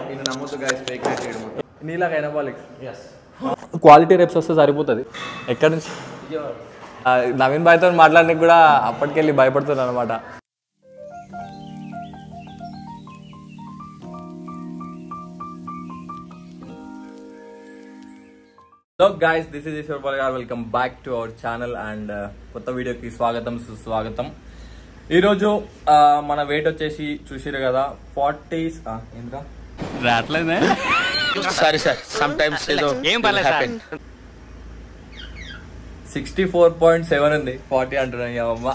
నేను నమ్మొద్దు guys fake net చేయడం నీలాగా ఎనబాలిక్స్ క్వాలిటీ రేప్స్ వస్తే సరిపోతుంది ఎక్కడి నుంచి ఆ, నవీన్ బాయ్తో మాట్లాడడానికి కూడా అప్పటికెళ్ళి భయపడుతున్నాను అనమాట hello guys this is Eshwar Paul గారు welcome back to our channel and కొత్త వీడియోకి స్వాగతం సుస్వాగతం ఈరోజు ఆ, మన వెయిట్ వచ్చేసి చూసిరు కదా ఫార్టీ ఏంద్రా రావట్లేదే సారీ సార్ సమ్ టైమ్స్ ఏదో ఏం పర్లేదు sir. Sixty four point seven ఉంది ఫార్టీ అంటున్నాయి అమ్మ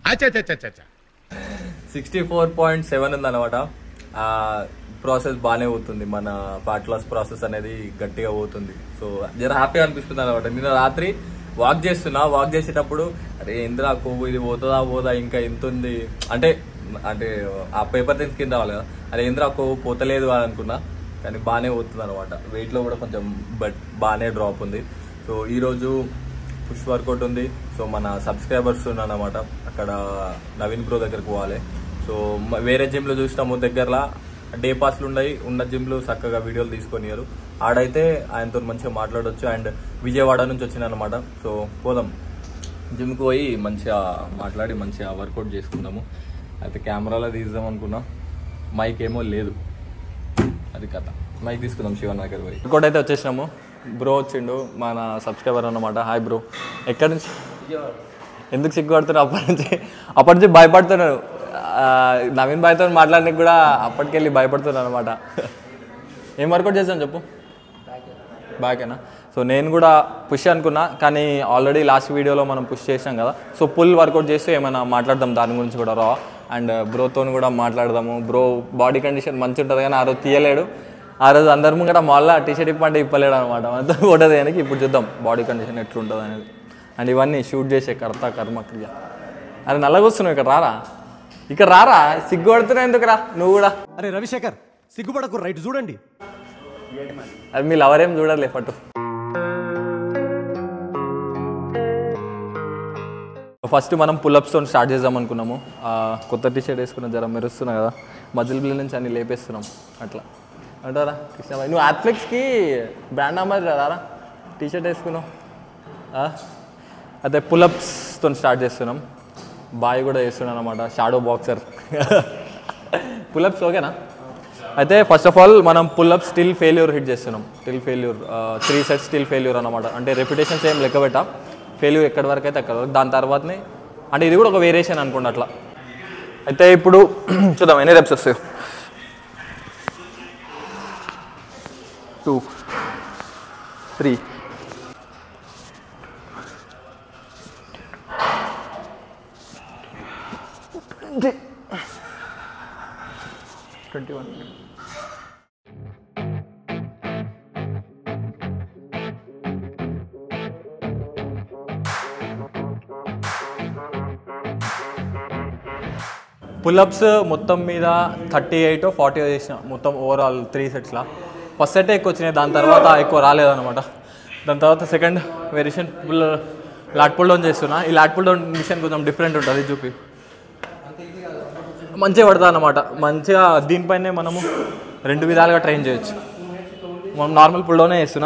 సిక్స్టీ ఫోర్ పాయింట్ సెవెన్ ఉంది అనమాట ప్రాసెస్ బాగానే పోతుంది మన ఫ్యాట్ లాస్ ప్రాసెస్ అనేది గట్టిగా పోతుంది సో జర హ్యాపీగా అనిపిస్తుంది అనమాట నిన్న రాత్రి వాక్ చేస్తున్నా వాక్ చేసేటప్పుడు అరే ఇంద్రా కొవ్వు ఇది పోతుందా పోదా ఇంకా ఎంత ఉంది అంటే అంటే ఆ పేపర్ తెచ్చి కింద రావాలి కదా అరే ఇంద్రా కొవ్వు పోతలేదు అని అనుకున్నా కానీ బాగానే పోతుంది అనమాట వెయిట్ లో కూడా కొంచెం బట్ బాగానే డ్రాప్ ఉంది సో ఈ రోజు పుష్ వర్కౌట్ ఉంది సో మన సబ్స్క్రైబర్స్ ఉన్నారన్నమాట అక్కడ నవీన్ బ్రో దగ్గరకు పోవాలి సో మ- వేరే జిమ్ లో చూసినాము దగ్గరలో డే పాస్లు ఉన్నాయి ఉన్న జిమ్ లో చక్కగా వీడియోలు తీసుకొనియారు ఆడైతే ఆయనతో మంచిగా మాట్లాడొచ్చు అండ్ విజయవాడ నుంచి వచ్చిన అనమాట సో పోదాం జిమ్కి పోయి మంచిగా మాట్లాడి మంచిగా వర్కౌట్ చేసుకుందాము అయితే కెమెరాలో తీద్దాం అనుకున్నా మైక్ ఏమో లేదు అది కథ మైక్ తీసుకుందాం శివన్ దగ్గర పోయి వర్కౌట్ అయితే వచ్చేసినాము బ్రో వచ్చిండు మన సబ్స్క్రైబర్ అన్నమాట హాయ్ బ్రో ఎక్కడి నుంచి ఎందుకు సిగ్గుపడుతున్నారు అప్పటి నుంచి అప్పటి నుంచి భయపడుతున్నారు ఆ, నవీన్ బాయ్తో మాట్లాడడానికి కూడా అప్పటికెళ్ళి భయపడుతున్నారు అనమాట ఏం వర్కౌట్ చేసాను చెప్పు బ్యాకేనా సో నేను కూడా పుష్ అనుకున్నా కానీ ఆల్రెడీ లాస్ట్ వీడియోలో మనం పుష్ చేసాం కదా సో పుల్ వర్కౌట్ చేస్తే ఏమైనా మాట్లాడదాం దాని గురించి కూడా రా అండ్ బ్రోతో కూడా మాట్లాడదాము బ్రో బాడీ కండిషన్ మంచి ఉంటుంది కానీ ఆ రోజు తీయలేడు ఆ రోజు అందరి ముంగట మళ్ళీ టీ షర్ట్ ఇప్పంటే ఇప్పలేడు అనమాట మనతో ఫోటో తీయడానికి ఇప్పుడు చూద్దాం బాడీ కండిషన్ ఎట్లుంటుంది అనేది అండ్ ఇవన్నీ షూట్ చేసే కర్త కర్మక్రియ అరే నల్లగొస్తున్నావు ఇక్కడ రారా ఇక్కడ రారా సిగ్గు పడుతున్నావు ఎందుకు రా నువ్వు కూడా అరే రవిశేఖర్ సిగ్గుపడకు రైట్ చూడండి అది మీ లవర్ ఏం చూడలే పట్టు ఫస్ట్ మనం పుల్అప్స్తో స్టార్ట్ చేద్దాం అనుకున్నాము ఆ, కొత్త టీ షర్ట్ వేసుకున్న జర మెరుస్తున్నా కదా మజిల్ బిల్ నుంచి అన్ని లేపేస్తున్నాం అట్లా అంటారా కృష్ణబాయ్ నువ్వు యాత్ఫ్లిక్స్కి బ్రాండ్ అమ్మాయి రారా టీ షర్ట్ వేసుకున్నావు ఆ? అయితే పుల్అప్స్తో స్టార్ట్ చేస్తున్నాం బాయ్ కూడా చేస్తున్నాను అనమాట షాడో బాక్సర్ పుల్అప్స్ ఓకేనా అయితే ఫస్ట్ ఆఫ్ ఆల్ మనం పుల్అప్ స్టిల్ ఫెయిల్యూర్ హిట్ చేస్తున్నాం still failure three sets still failure అనమాట అంటే రెప్యుటేషన్స్ ఏం లెక్క పెట్టా ఫెయిల్యూర్ ఎక్కడి వరకు అయితే అక్కడ వరకు దాని తర్వాతనే అంటే ఇది కూడా ఒక వేరియేషన్ అనుకోండి అట్లా అయితే ఇప్పుడు చూద్దాం ఎన్ని రెప్స్ వస్తాయి two three twenty one pullups మొత్తం మీద థర్టీ ఎయిట్ ఫార్టీ చేసిన మొత్తం ఓవరాల్ త్రీ సెట్స్లో ఫస్ట్ సెట్ ఎక్కువ వచ్చినాయి దాని తర్వాత ఎక్కువ రాలేదన్నమాట దాని తర్వాత second variation pull lat pull down చేస్తున్నా ఈ లాట్ పుల్ డౌన్ మిషన్ కొంచెం డిఫరెంట్ ఉంటుంది చూపి మంచిగా పడుతుంది అన్నమాట మంచిగా దీనిపైనే మనము రెండు విధాలుగా ట్రైన్ చేయొచ్చు మనం నార్మల్ పుల్ డౌనే చేస్తున్నా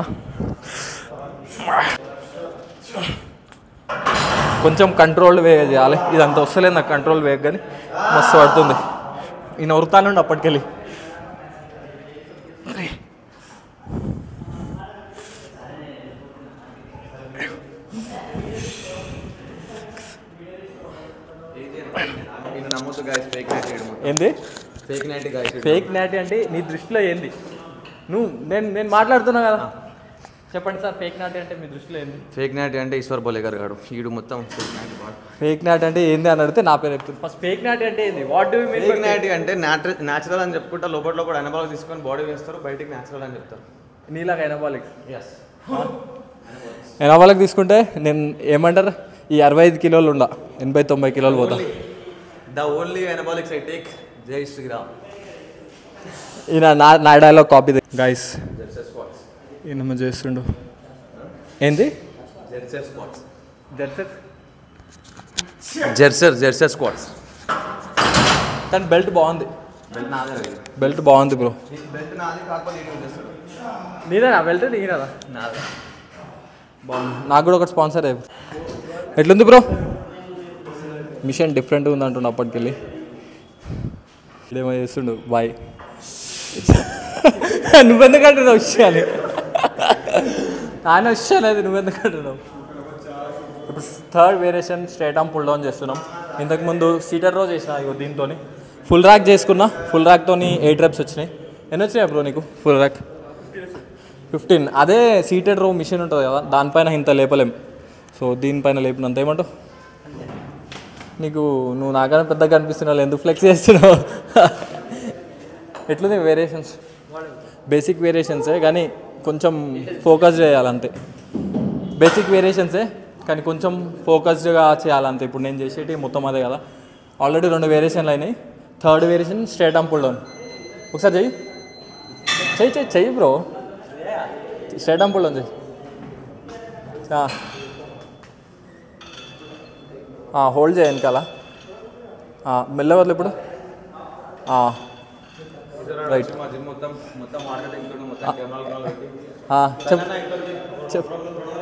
కొంచెం కంట్రోల్ వే చేయాలి ఇదంతా వస్తలేదు నాకు కంట్రోల్ వే కానీ మస్తు పడుతుంది ఈయన ఉరుతానుండి అప్పటికెళ్ళి నేను నమ్మొద్దు గాయస్ ఫేక్ నెట్ చేయడం ఏంది ఫేక్ నెట్ గాయస్ ఫేక్ నాటి అంటే నీ దృష్టిలో ఏంది నువ్వు నేను నేను మాట్లాడుతున్నా కదా చెప్పండి సార్ ఫేక్ నాటి అంటే మీ దృష్టిలో ఏంది ఫేక్ నెట్ అంటే ఈశ్వర్ బోలే గారు గాడు ఈడు మొత్తం ఫేక్ నెట్ వాడు ఫేక్ నాట్ అంటే ఏంది అని అడిగితే నా పేరు చెప్తుంది ఫస్ట్ ఫేక్ నాట్ అంటే ఏంది what do mean fake natty అంటే న్యాచురల్ అని చెప్పుకుంటా లోపల లోపల ఎనబాల్ తీసుకొని బాడీ వేస్తారు బయటికి న్యాచురల్ అని చెప్తారు నీలాగా ఎనబాలిక్స్ ఎస్ ఎనబాలిక్ తీసుకుంటే నేను ఏమంటారు ఈ అరవై ఐదు కిలోలు ఉండ ఎనభై తొంభై కిలోలు పోతా the only anabolics I take జై శ్రీరామ్ ఈయన నా నా డైలాగ్ కాపీ గైస్ ఈయన చేస్తుండు ఏంది Zercher squats Zerchers Zercher Zercher squats కానీ బెల్ట్ బాగుంది బెల్ట్ నాదే బెల్ట్ బాగుంది బ్రో బెల్ట్ నాది కాకపోతే నేను చేస్తాడు నీదేనా బెల్ట్ నీదేనా నాదే బాగుంది నాకు కూడా ఒకటి స్పాన్సర్ అయ్యి ఎట్లుంది బ్రో మిషన్ డిఫరెంట్ ఉంది అంటుండు అప్పటికెళ్ళి ఇదేమో చేస్తుండు బాయ్ నువ్వెందుకంటున్నావు విషయాన్ని ఆయన విషయాలేదు నువ్వెందుకంటున్నావు ఇప్పుడు third variation straight arm pull down చేస్తున్నాం ఇంతకుముందు సీటర్ రోజు చేసిన ఇగో దీంతో ఫుల్ ర్యాక్ చేసుకున్నా ఫుల్ ర్యాక్తో ఎయిట్ రెప్స్ వచ్చినాయి ఎన్ని వచ్చినాయి బ్రో నీకు ఫుల్ ర్యాక్ ఫిఫ్టీన్ అదే సీటెడ్ రో మిషన్ ఉంటుంది కదా దానిపైన ఇంత లేపలేం సో దీనిపైన లేపినంత ఏమంటావు నీకు నువ్వు నాకన్నా పెద్దగా కనిపిస్తున్నావు ఎందుకు ఫ్లెక్స్ చేస్తున్నావు ఎట్లుంది వేరియేషన్స్ బేసిక్ వేరియేషన్సే కానీ కొంచెం ఫోకస్ చేయాలంతే బేసిక్ వేరియేషన్సే కానీ కొంచెం ఫోకస్డ్గా చేయాలంతే ఇప్పుడు నేను చేసేటి మొత్తం అదే కదా ఆల్రెడీ రెండు వేరియేషన్లు అయినాయి third variation straight arm pull down ఒకసారి చెయ్యి చెయ్యి చెయ్యి చెయ్యి bro straight arm pull down చెయ్యి హోల్డ్ చేయ వెనకాల మెల్ల వదిలి ఇప్పుడు రైట్ మా జిమ్ మొత్తం మొత్తం మార్కెటింగ్ తోటి మొత్తం కెమెరాలు పెట్టి చెప్పు చెప్పు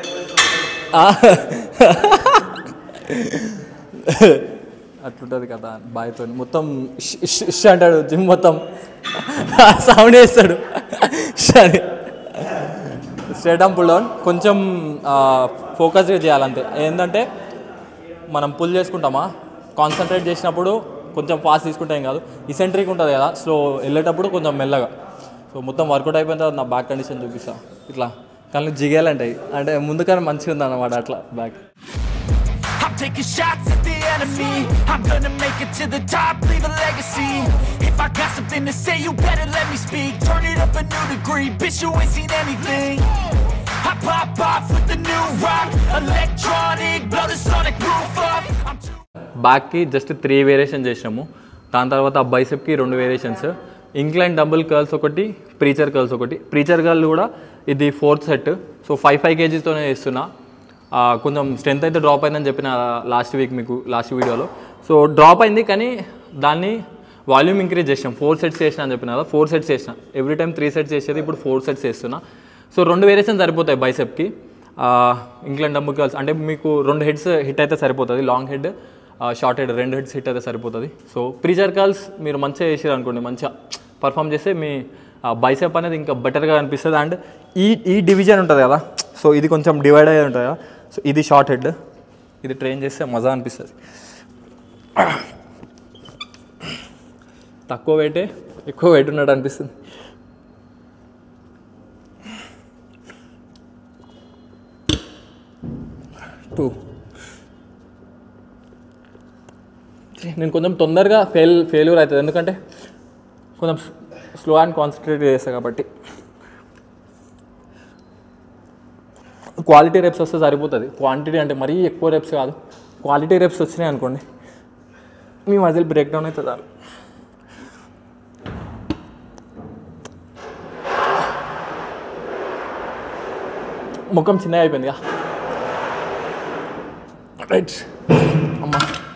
అట్లుంటుంది కదా బాయ్తో మొత్తం ఇష్ ఇష్ ఇష్ అంటాడు జిమ్ మొత్తం సౌండ్ వేస్తాడు ఇష్ అని స్ట్రేట్ ఆమ్ పుల్ డౌన్ కొంచెం ఫోకస్గా చేయాలంతే ఏంటంటే మనం పుల్ చేసుకుంటామా కాన్సన్ట్రేట్ చేసినప్పుడు కొంచెం ఫాస్ట్ తీసుకుంటాం కాదు ఇసెంట్రిక్ ఉంటుంది కదా స్లో వెళ్ళేటప్పుడు కొంచెం మెల్లగా సో మొత్తం వర్కౌట్ అయిపోయిన తర్వాత నా బ్యాక్ కండిషన్ చూపిస్తా ఇట్లా కానీ జిగేలంటాయి అంటే ముందుకనే మంచిగా ఉంది అన్నమాట అట్లా back I'm taking shots at the enemy. I'm gonna make it to the top, leave a legacy. If I got something to say, you better let me speak. Turn it up a new degree, bitch, you ain't seen anything. I pop off with the new rock, electronic, blow the sonic roof up. I'm too. బ్యాక్కి just three variation చేసినాము దాని తర్వాత బైసెప్కి రెండు variations incline double curls ఒకటి preacher curls ఒకటి preacher curl కూడా ఇది fourth set so five five కేజీస్తోనే చేస్తున్నా ఆ, కొంచెం స్ట్రెంత్ అయితే డ్రాప్ అయిందని చెప్పిన లాస్ట్ వీక్ మీకు లాస్ట్ వీడియోలో సో డ్రాప్ అయింది కానీ దాన్ని వాల్యూమ్ ఇంక్రీజ్ చేసినాం ఫోర్ సెట్స్ చేసిన అని చెప్పిన కదా ఫోర్ సెట్స్ చేసిన ఎవ్రీ టైం త్రీ సెట్స్ చేసేది ఇప్పుడు ఫోర్ సెట్స్ చేస్తున్నా సో రెండు వేరియేషన్ సరిపోతాయి బైసెప్కి ఇంక్లైన్ డబ్బు కర్ల్స్ అంటే మీకు రెండు హెడ్స్ హిట్ అయితే సరిపోతుంది లాంగ్ హెడ్ షార్ట్ హెడ్ రెండు హెడ్స్ హిట్ అయితే సరిపోతుంది సో ప్రీచర్ కర్ల్స్ మీరు మంచిగా చేసారు అనుకోండి మంచిగా పర్ఫామ్ చేస్తే మీ బైసెప్ అనేది ఇంకా బెటర్గా అనిపిస్తుంది అండ్ ఈ ఈ డివిజన్ ఉంటుంది కదా సో ఇది కొంచెం డివైడ్ అయ్యి ఉంటుంది కదా సో ఇది షార్ట్ హెడ్ ఇది ట్రైన్ చేస్తే మజా అనిపిస్తుంది తక్కువ వెయిటే ఎక్కువ వెయిట్ ఉన్నట్టు అనిపిస్తుంది టూ నేను కొంచెం తొందరగా ఫెయిల్ ఫెయిల్యూర్ అవుతుంది ఎందుకంటే కొంచెం స్లో అండ్ కాన్సన్ట్రేట్ చేస్తాను కాబట్టి క్వాలిటీ రెప్స్ వస్తే సరిపోతుంది క్వాంటిటీ అంటే మరీ ఎక్కువ రెప్స్ కాదు క్వాలిటీ రెప్స్ వచ్చినాయి అనుకోండి మీ మజిల్ బ్రేక్ డౌన్ అవుతుంది చాలు ముఖం చిన్నగా అయిపోయిందిగా రైట్ అమ్మా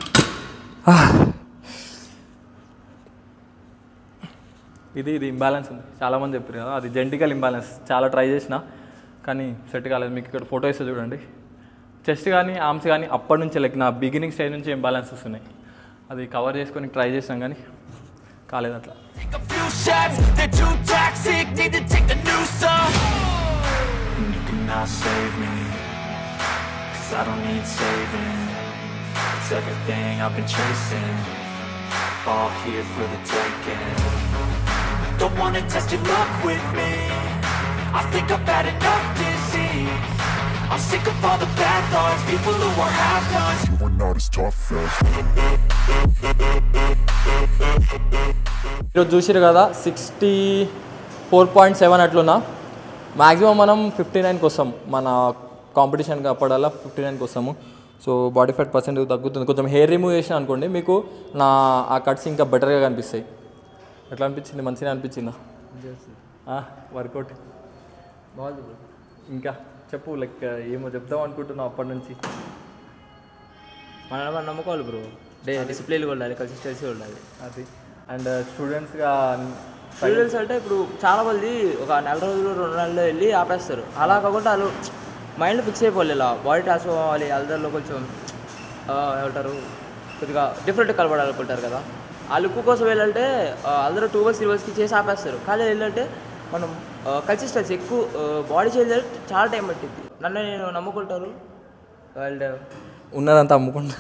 ఇది ఇది ఇంబ్యాలెన్స్ ఉంది చాలామంది చెప్పారు కదా అది జెంటికల్ ఇంబ్యాలెన్స్ చాలా ట్రై చేసిన కానీ సెట్ కాలేదు మీకు ఇక్కడ ఫోటో ఇస్తే చూడండి చెస్ట్ కానీ ఆర్మ్స్ కానీ అప్పటి నుంచి లైక్ నా బిగినింగ్ స్టేజ్ నుంచి ఇంబ్యాలెన్స్ వస్తున్నాయి అది కవర్ చేసుకొని ట్రై చేసినాం కానీ కాలేదు అట్లా Take a few shots, they're too toxic, need to take a new song. And you cannot save me, cause I don't need saving. It's everything I've been chasing, all here for the taking. Don't wanna test your luck with me, I think I've had enough disease. I'm sick of all the bad thoughts, people who are half-nots. You are not as tough as ఈరోజు చూసిరు కదా sixty four point seven అట్లున్నా maximum మనం fifty నైన్కి వస్తాం మన కాంపిటీషన్కి అప్పడల్లా fifty నైన్కి వస్తాము సో బాడీ ఫ్యాట్ పర్సెంట్ తగ్గుతుంది కొంచెం హెయిర్ రిమూవ్ చేసిన అనుకోండి మీకు నా ఆ కట్స్ ఇంకా బెటర్గా కనిపిస్తాయి ఎట్లా అనిపించింది మంచిగా అనిపించిందా వర్కౌట్ బాగుంది ఇంకా చెప్పు లైక్ ఏమో చెప్దాం అనుకుంటున్నావు అప్పటి నుంచి మన మనం నమ్ముకోవాలి బ్రో డే డిసిప్లిన్ ఉండాలి కన్సిస్టెన్సీ ఉండాలి అది అండ్ స్టూడెంట్స్గా స్టూడెంట్స్ అంటే ఇప్పుడు చాలా మంది ఒక నెల రోజులు రెండు నెలలు వెళ్ళి ఆపేస్తారు అలా కాకుండా వాళ్ళు మైండ్ ఫిక్స్ అయిపోవాలి ఇలా బాడీ ట్రాన్స్ఫార్మ్ అవ్వాలి అల్దర్లో కొంచెం ఆ, ఏమంటారు కొద్దిగా డిఫరెంట్ కలపడాలనుకుంటారు కదా ఆ లుక్ కోసం వెళ్ళంటే అందరూ టూ మంత్స్ త్రీ మంత్స్కి చేసి ఆపేస్తారు కానీ ఏంటంటే మనం కన్సిస్టెన్సీ ఎక్కువ బాడీ చేంజ్ అంటే చాలా టైం పట్టింది నన్ను నేను నమ్ముకుంటారు వాళ్ళు ఉన్నదంతా అమ్ముకుంటా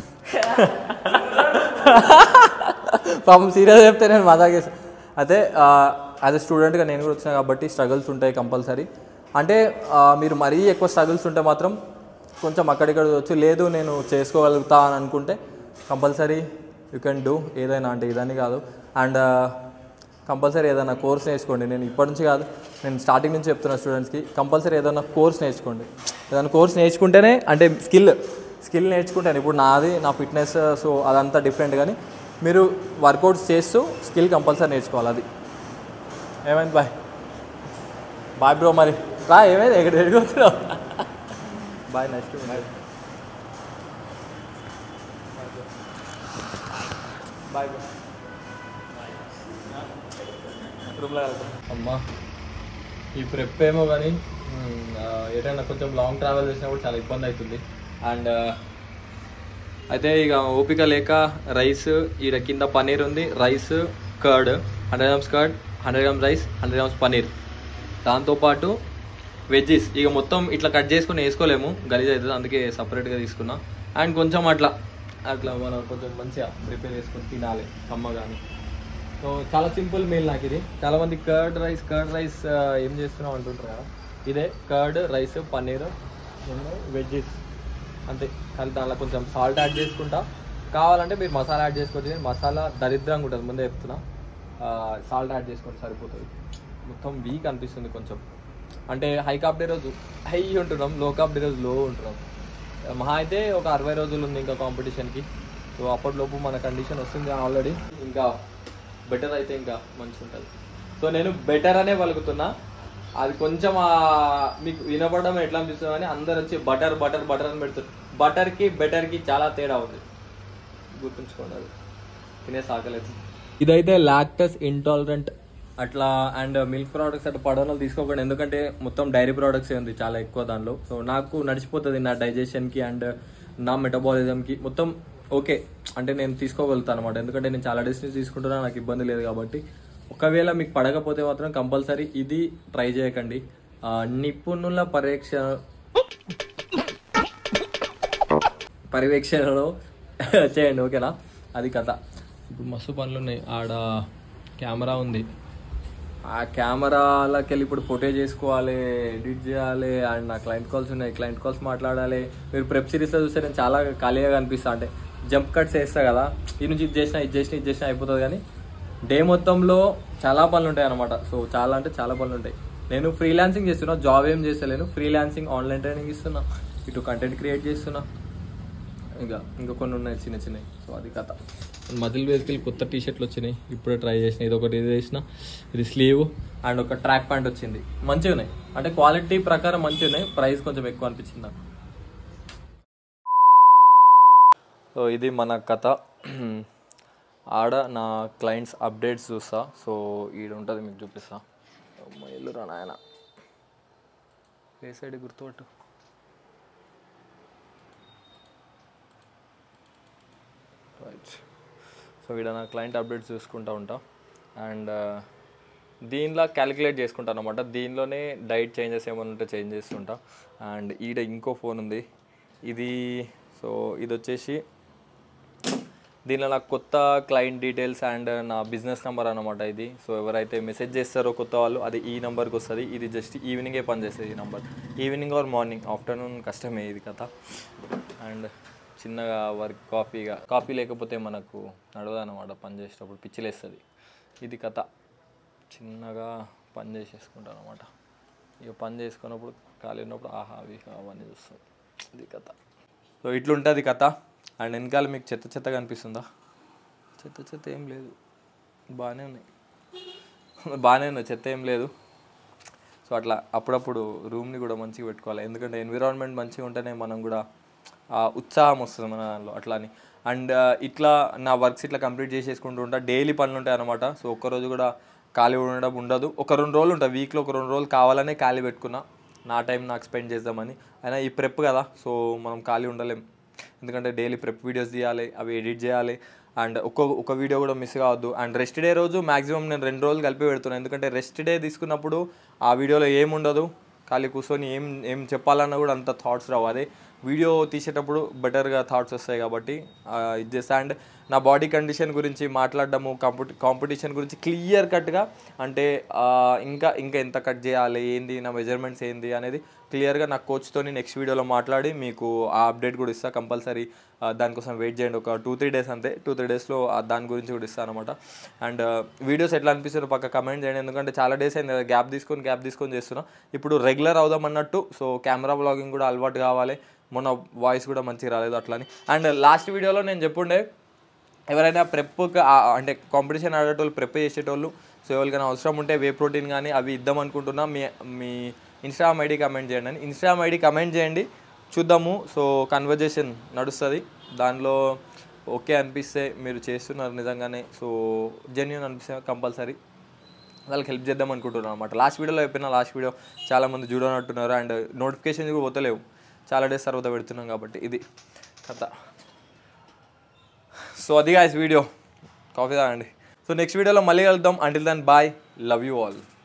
పాపం సీరియస్ చెప్తే నేను మజా చేసా అయితే యాజ్ ఎ స్టూడెంట్గా నేను కూడా వచ్చిన కాబట్టి స్ట్రగుల్స్ ఉంటాయి కంపల్సరీ అంటే ఆ, మీరు మరీ ఎక్కువ స్ట్రగుల్స్ ఉంటే మాత్రం కొంచెం అక్కడిక్కడ వచ్చి లేదు నేను చేసుకోగలుగుతా అని అనుకుంటే కంపల్సరీ యూ కెన్ డూ ఏదైనా అంటే ఇదని కాదు అండ్ కంపల్సరీ ఏదైనా కోర్స్ నేర్చుకోండి నేను ఇప్పటి నుంచి కాదు నేను స్టార్టింగ్ నుంచి చెప్తున్నా స్టూడెంట్స్కి కంపల్సరీ ఏదైనా కోర్స్ నేర్చుకోండి ఏదైనా కోర్స్ నేర్చుకుంటేనే అంటే స్కిల్ స్కిల్ నేర్చుకుంటాను ఇప్పుడు నాది నా ఫిట్నెస్ సో అదంతా డిఫరెంట్ కానీ మీరు వర్కౌట్స్ చేస్తూ స్కిల్ కంపల్సరీ నేర్చుకోవాలి అది ఏమైంది బాయ్ బాయ్ బ్రో మరి రా ఏమైంది ఎక్కడ ఎడిపోతున్నావు బాయ్ నెక్స్ట్ బాయ్ బ్రో రూమ్లో వెళ్తాం అమ్మా ఈ ప్రెప్ ఏమో కానీ ఏదైనా కొంచెం లాంగ్ ట్రావెల్ చేసినప్పుడు చాలా ఇబ్బంది అవుతుంది అండ్ అయితే ఇక ఓపిక లేక రైస్ ఈడ కింద పన్నీర్ ఉంది rice curd hundred grams curd hundred grams rice hundred grams paneer దాంతోపాటు వెజ్జెస్ ఇక మొత్తం ఇట్లా కట్ చేసుకుని వేసుకోలేము గలీజ్ అవుతుంది అందుకే సపరేట్గా తీసుకున్నా అండ్ కొంచెం అట్లా అట్లా మనం కొంచెం మంచిగా ప్రిపేర్ చేసుకొని తినాలి కమ్మ కానీ సో చాలా సింపుల్ మీల్ నాకు ఇది చాలా మంది కర్డ్ రైస్ కర్డ్ రైస్ ఏం చేస్తున్నాం అంటుంటారు కదా ఇదే కర్డ్ రైస్ పన్నీర్ వెజ్జెస్ అంతే కానీ దానిలో కొంచెం సాల్ట్ యాడ్ చేసుకుంటా కావాలంటే మీరు మసాలా యాడ్ చేసుకోవచ్చు కానీ మసాలా దరిద్రంగా ఉంటుంది ముందే చెప్తున్నా సాల్ట్ యాడ్ చేసుకుంటే సరిపోతుంది మొత్తం వీక్ అనిపిస్తుంది కొంచెం అంటే హై కాప్ డే రోజు హై ఉంటున్నాం లో కాప్ డే రోజు లో ఉంటున్నాం మహా అయితే ఒక అరవై రోజులు ఉంది ఇంకా కాంపిటీషన్కి సో అప్పటిలోపు మన కండిషన్ వస్తుంది ఆల్రెడీ ఇంకా బెటర్ అయితే ఇంకా మంచిగా ఉంటుంది సో నేను బెటర్ అనే పలుకుతున్నా అది కొంచెం ఆ మీకు వినపడడం ఎట్లా అనిపిస్తుంది అని అందరు వచ్చి బటర్ బటర్ బటర్ అని పెడుతారు బటర్కి బెటర్కి చాలా తేడా ఉంది గుర్తుంచుకోండి అది తినే సాకలేదు ఇదైతే లాక్టస్ ఇంటాలరెంట్ అట్లా అండ్ మిల్క్ ప్రోడక్ట్స్ అట్లా పడవలు తీసుకోకండి ఎందుకంటే మొత్తం డైరీ ప్రోడక్ట్స్ ఉంది చాలా ఎక్కువ దానిలో సో నాకు నడిచిపోతుంది నా డైజెషన్కి అండ్ నా మెటబాలిజంకి మొత్తం ఓకే అంటే నేను తీసుకోగలుగుతాను అనమాట ఎందుకంటే నేను చాలా డేస్ నుంచి తీసుకుంటున్నా నాకు ఇబ్బంది లేదు కాబట్టి ఒకవేళ మీకు పడకపోతే మాత్రం కంపల్సరీ ఇది ట్రై చేయకండి ఆ, నిపుణుల పరీక్ష పర్యవేక్షణలో చేయండి ఓకేనా అది కథ ఇప్పుడు మస్తు పనులు ఉన్నాయి ఆడ కెమెరా ఉంది ఆ కెమెరాలకి వెళ్ళి ఇప్పుడు ఫోటో చేసుకోవాలి ఎడిట్ చేయాలి అండ్ నా క్లయింట్ కాల్స్ ఉన్నాయి క్లయింట్ కాల్స్ మాట్లాడాలి మీరు ప్రెప్ సిరీస్లో చూస్తే నేను చాలా ఖాళీగా కనిపిస్తా అంటే జంప్ కట్స్ వేస్తా కదా ఈ నుంచి ఇది చేసినా ఇది చేసినా ఇది చేసినా అయిపోతుంది కానీ డే మొత్తంలో చాలా పనులు ఉంటాయి అనమాట సో చాలా అంటే చాలా పనులు ఉంటాయి నేను ఫ్రీలాన్సింగ్ చేస్తున్నా జాబ్ ఏం చేస్తలేను ఫ్రీలాన్సింగ్ ఆన్లైన్ ట్రైనింగ్ ఇస్తున్నా ఇటు కంటెంట్ క్రియేట్ చేస్తున్నా ఇంకా ఇంకా కొన్ని ఉన్నాయి చిన్న చిన్నవి సో అది కథ మజిల్ బేస్కి కొత్త టీ షర్ట్లు వచ్చినాయి ఇప్పుడే ట్రై చేసిన ఇది ఒకటి ఇది చేసిన ఇది స్లీవ్ అండ్ ఒక ట్రాక్ ప్యాంట్ వచ్చింది మంచిగా ఉన్నాయి అంటే క్వాలిటీ ప్రకారం మంచిగా ఉన్నాయి ప్రైస్ కొంచెం ఎక్కువ అనిపించింది నాకు సో ఇది మన కథ ఆడ నా క్లయింట్స్ అప్డేట్స్ చూస్తా సో ఈడ ఉంటుంది మీకు చూపిస్తా అమ్మ, ఎల్లురా నాయన ఏ సైడ్ గుర్తుపట్టు రైట్ సో ఇక్కడ నా క్లయింట్ అప్డేట్స్ చూసుకుంటా ఉంటా అండ్ దీనిలో క్యాలిక్యులేట్ చేసుకుంటాను అనమాట దీనిలోనే డైట్ చేంజెస్ ఏమైనా ఉంటే చేంజ్ చేస్తుంటా అండ్ ఈడ ఇంకో ఫోన్ ఉంది ఇది సో ఇది వచ్చేసి దీనిలో నాకు కొత్త క్లయింట్ డీటెయిల్స్ అండ్ నా బిజినెస్ నెంబర్ అనమాట ఇది సో ఎవరైతే మెసేజ్ చేస్తారో కొత్త వాళ్ళు అది ఈ నెంబర్కి వస్తుంది ఇది జస్ట్ ఈవినింగే పనిచేస్తుంది ఈ number evening or morning afternoon కష్టమే ఇది కథ అండ్ చిన్నగా వర్క్ కాఫీగా కాఫీ లేకపోతే మనకు నడవదన్నమాట పని చేసేటప్పుడు పిచ్చిలేస్తుంది ఇది కథ చిన్నగా పని చేసేసుకుంటాను అనమాట ఇక పని చేసుకున్నప్పుడు ఖాళీ ఉన్నప్పుడు ఆహా అవి అవన్నీ చూస్తాం ఇది కథ సో ఇట్లుంటుంది కథ అండ్ వెనకాల మీకు చెత్త చెత్త కనిపిస్తుందా చెత్త చెత్త ఏం లేదు బాగానే ఉన్నాయి బాగానే ఉన్నాయి చెత్త ఏం లేదు సో అట్లా అప్పుడప్పుడు రూమ్ని కూడా మంచిగా పెట్టుకోవాలి ఎందుకంటే ఎన్విరాన్మెంట్ మంచిగా ఉంటేనే మనం కూడా ఆ ఉత్సాహం వస్తుంది మన దానిలో అట్లా అని అండ్ ఇట్లా నా వర్క్స్ ఇట్లా కంప్లీట్ చేసేసుకుంటూ ఉంటా డైలీ పనులు ఉంటాయి అనమాట సో ఒక్కరోజు కూడా ఖాళీ ఉండడం ఉండదు ఒక రెండు రోజులు ఉంటాయి వీక్లో ఒక రెండు రోజులు కావాలనే ఖాళీ పెట్టుకున్నా నా టైం నాకు స్పెండ్ చేద్దామని అయినా ఈ ప్రెప్ కదా సో మనం ఖాళీ ఉండలేం ఎందుకంటే డైలీ ప్రెప్ వీడియోస్ తీయాలి అవి ఎడిట్ చేయాలి అండ్ ఒక్క ఒక వీడియో కూడా మిస్ కావద్దు అండ్ రెస్ట్ డే రోజు మాక్సిమం నేను రెండు రోజులు కలిపి పెడుతున్నాను ఎందుకంటే రెస్ట్ డే తీసుకున్నప్పుడు ఆ వీడియోలో ఏముండదు ఖాళీ కూర్చొని ఏం ఏం చెప్పాలన్నా కూడా అంత థాట్స్ రావు అదే వీడియో తీసేటప్పుడు బెటర్గా థాట్స్ వస్తాయి కాబట్టి ఆ, ఇది చేస్తా అండ్ నా బాడీ కండిషన్ గురించి మాట్లాడడము కాంపిటి కాంపిటీషన్ గురించి క్లియర్ కట్గా అంటే ఆ, ఇంకా ఇంకా ఎంత కట్ చేయాలి ఏంది నా మెజర్మెంట్స్ ఏంది అనేది క్లియర్గా నా కోచ్తో నెక్స్ట్ వీడియోలో మాట్లాడి మీకు ఆ అప్డేట్ కూడా ఇస్తా కంపల్సరీ దానికోసం వెయిట్ చేయండి ఒక టూ త్రీ డేస్ అంతే టూ త్రీ డేస్లో దాని గురించి కూడా ఇస్తాను అనమాట అండ్ వీడియోస్ ఎట్లా అనిపిస్తారో పక్క కమెంట్ చేయండి ఎందుకంటే చాలా డేస్ అయింది గ్యాప్ తీసుకొని గ్యాప్ తీసుకొని చేస్తున్నా ఇప్పుడు రెగ్యులర్ అవుదాం అన్నట్టు సో కెమెరా బ్లాగింగ్ కూడా అలవాటు కావాలి మొన్న వాయిస్ కూడా మంచిగా రాలేదు అట్లా అని అండ్ లాస్ట్ వీడియోలో నేను చెప్పుండే ఎవరైనా ప్రెప్ అంటే కాంపిటీషన్ ఆడేటోళ్ళు ప్రెప్ చేసేటోళ్ళు సో ఎవరికైనా అవసరం ఉంటే వే ప్రోటీన్ కానీ అవి ఇద్దాం అనుకుంటున్నా మీ మీ ఇన్స్టాగ్రామ్ ఐడి కమెంట్ చేయండి అని ఇన్స్టాగ్రామ్ ఐడి కమెంట్ చేయండి చూద్దాము సో కన్వర్జేషన్ నడుస్తుంది దానిలో ఓకే అనిపిస్తే మీరు చేస్తున్నారు నిజంగానే సో జెన్యున్ అనిపిస్తే కంపల్సరీ వాళ్ళకి హెల్ప్ చేద్దాం అనుకుంటున్నాను అనమాట లాస్ట్ వీడియోలో చెప్పిన లాస్ట్ వీడియో చాలామంది చూడనట్టున్నారు అండ్ నోటిఫికేషన్ కూడా పోతలేవు చాలా డేస్ తర్వాత పెడుతున్నాం కాబట్టి ఇది కథ సో అది గాయస్ వీడియో కాఫీ తాగండి సో నెక్స్ట్ వీడియోలో మళ్ళీ కలుద్దాం until then bye love you all